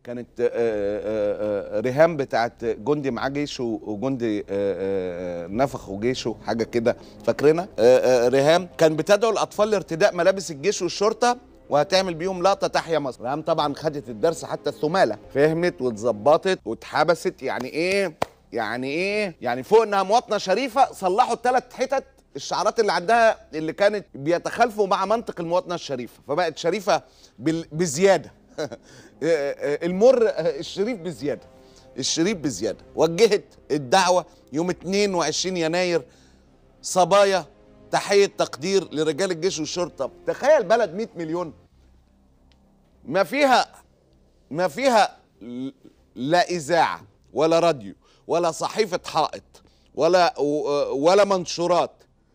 كانت آه، آه، آه، ريهام بتاعت جندي معاه جيش و- وجندي آه، آه، نفخ جيشه حاجه كده فاكرينها آه، آه، ريهام كان بتدعو الاطفال لارتداء ملابس الجيش والشرطه وهتعمل بيهم لقطه تحيا مصر ريهام طبعا خدت الدرس حتى الثماله فهمت واتظبطت واتحبست يعني ايه يعني ايه يعني فوق انها مواطنه شريفه صلحوا الثلاث حتت الشعارات اللي عندها اللي كانت بيتخالفوا مع منطق المواطنه الشريفه فبقت شريفه بال- بزياده المر الشريف بزياده الشريف بزياده وجهت الدعوه يوم 22 يناير صبايا تحيه تقدير لرجال الجيش والشرطه تخيل بلد 100 مليون ما فيها ما فيها ل- لا اذاعه ولا راديو ولا صحيفه حائط ولا ولا منشورات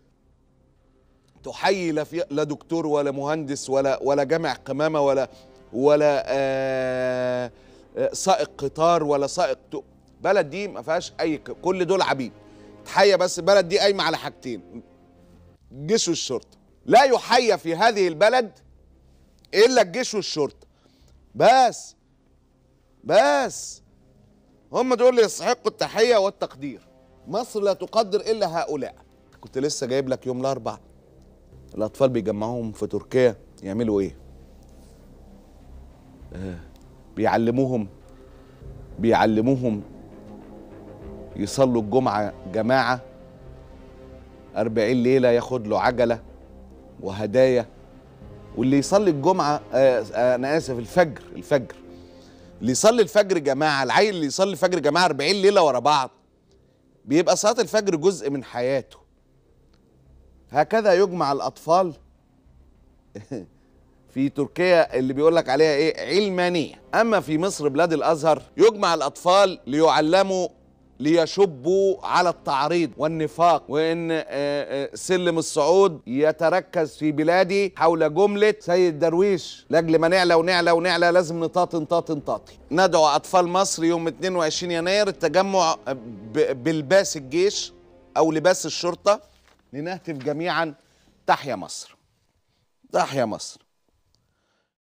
تحيي لا, في لا دكتور ولا مهندس ولا ولا جامع قمامه ولا ولا آه آه، سائق قطار ولا سائق تو بلد دي ما فيهاش اي ك- كل دول عبيد تحيه بس البلد دي قايمه على حاجتين الجيش والشرطه لا يحيى في هذه البلد الا الجيش والشرطه بس بس هم دول اللي يستحقوا التحيه والتقدير مصر لا تقدر الا هؤلاء كنت لسه جايب لك يوم الاربعاء الاطفال بيجمعوهم في تركيا يعملوا ايه آه بيعلموهم بيعلموهم يصلوا الجمعة جماعة أربعين ليلة ياخد له عجلة وهدايا واللي يصلي الجمعة آه آه أنا آسف الفجر الفجر اللي يصلي الفجر جماعة العيل اللي يصلي الفجر جماعة 40 ليلة ورا بعض بيبقى صلاة الفجر جزء من حياته هكذا يجمع الأطفال في تركيا اللي بيقول لك عليها ايه علمانيه اما في مصر بلاد الازهر يجمع الاطفال ليعلموا ليشبوا على التعريض والنفاق وان آه، آه، سلم الصعود يتركز في بلادي حول جمله سيد درويش لاجل ما نعلى ونعلى ونعلى لازم نطاطي نطاطي نطاطي ندعو اطفال مصر يوم 22 يناير التجمع ب- بلباس الجيش او لباس الشرطه لنهتف جميعا تحيا مصر تحيا مصر